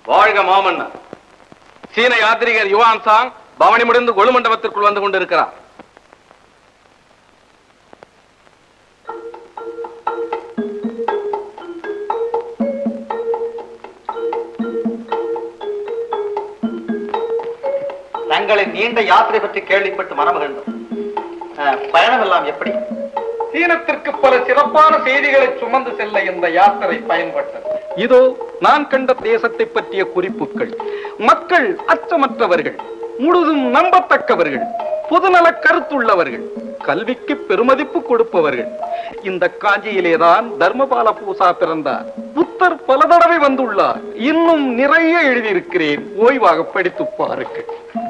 வாழ்க மாமன்னா சீன யாத்ரீகர் Yuan song பவனி முடிந்து கொழு மண்டபத்திற்குள் வந்து கொண்டிருக்கிறார் தங்களின் நீண்ட யாத்திரை பற்றி கேள்விப்பட்டு மனமகிழ்ந்தோம் அஹ், பயணம் எல்லாம் எப்படி சீனத்திற்கு பல சிறப்பான செய்திகளை சுமந்து செல்ல இந்த யாத்திரை பயன்பட்டது இதோ நான் கண்ட தேசத்தை பற்றிய குறிப்புகள் மக்கள் அச்சமற்றவர்கள் முழுதும் நம்பத்தக்கவர்கள் பொதுநல கருத்துள்ளவர்கள் கல்விக்கு பெருமதிப்பு கொடுப்பவர்கள் இந்த காஞ்சியிலேதான் தர்மபால பூசா பிறந்தார் புத்தர் பல தடவை வந்துள்ளார் இன்னும் நிறைய எழுதியிருக்கிறேன் ஓய்வாக படித்து பாருங்கள்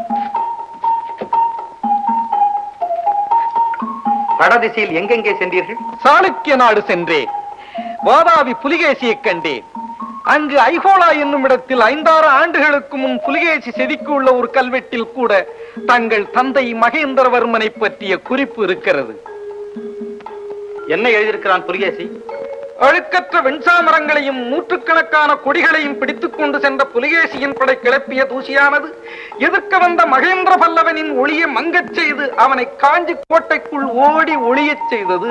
வடதிசையில் எங்கெங்கே சென்றீர்கள் சாளுக்கிய நாடு சென்றேன் வாதாபி புலிகேசியை கண்டேன் அங்கு ஐஹோலா என்னும் இடத்தில் ஐந்தாறு ஆண்டுகளுக்கு முன் புலிகேசி செதுக்கி உள்ள ஒரு கல்வெட்டில் கூட தங்கள் தந்தை மகேந்திரவர்மனை பற்றிய குறிப்பு இருக்கிறது என்ன எழுதியிருக்கிறான் புலிகேசி அழுக்கற்ற வெண்சாமரங்களையும் நூற்றுக்கணக்கான கொடிகளையும் பிடித்துக் கொண்டு சென்ற புலிகேசியின் படை கிளப்பிய தூசியானது எதிர்க்க வந்த மகேந்திர பல்லவனின் ஒளியை மங்கச் செய்து அவனை காஞ்சி கோட்டைக்குள் ஓடி ஒளியச் செய்தது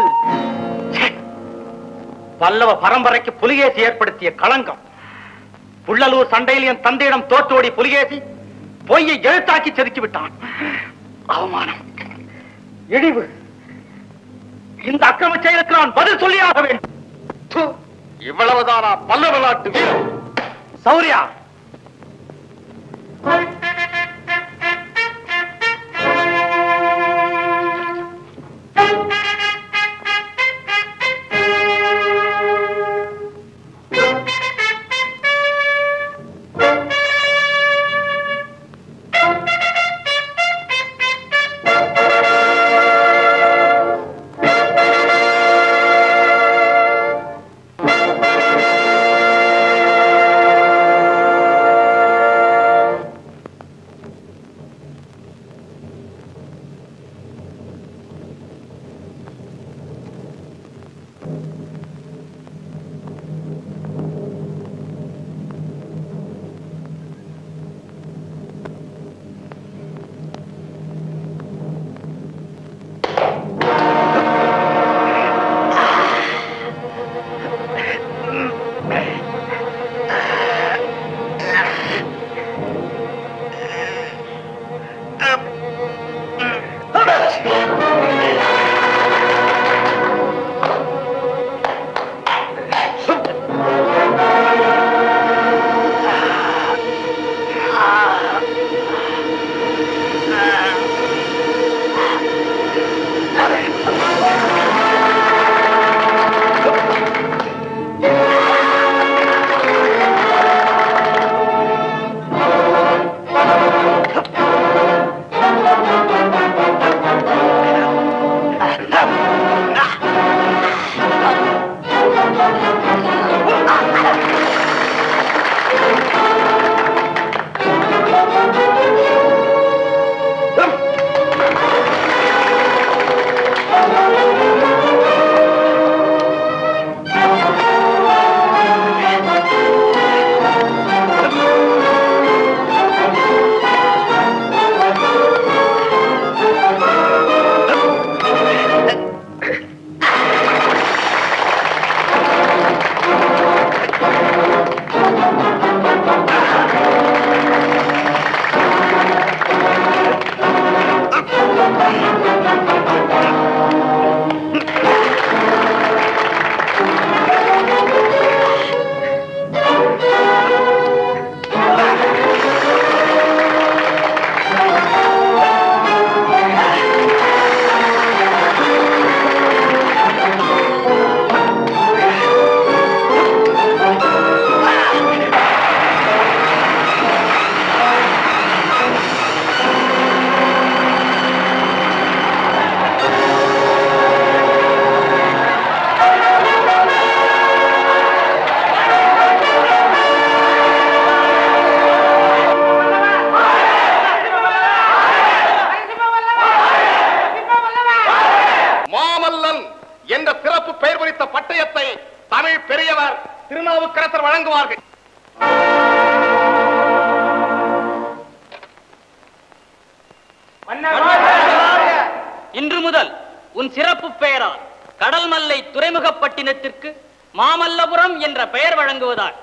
பல்லவ பரம்பரைக்கு புலிகேசி ஏற்படுத்திய களங்கம் புள்ளலூர் சண்டையில் என் தந்தையிடம் தோற்றோடி புலிகேசி பொய்யை எழுத்தாக்கி செதுக்கி விட்டான் அவமானம் இழிவு இந்த அக்கிரம செயலுக்கு நான் பதில் சொல்லியாக வேண்டும் து, இவ்வளவுதானா பல்லவ நாட்டு வீரம் சௌரியா மாமல்லன் என்ற சிறப்பு பெயர் குறித்த பட்டயத்தை தமிழ் பெரியவர் திருநாவுக்கரசர் வழங்குவார்கள் இன்று முதல் உன் சிறப்பு பெயரால் கடல் மல்லை துறைமுகப்பட்டினத்திற்கு மாமல்லபுரம் என்ற பெயர் வழங்குவதால்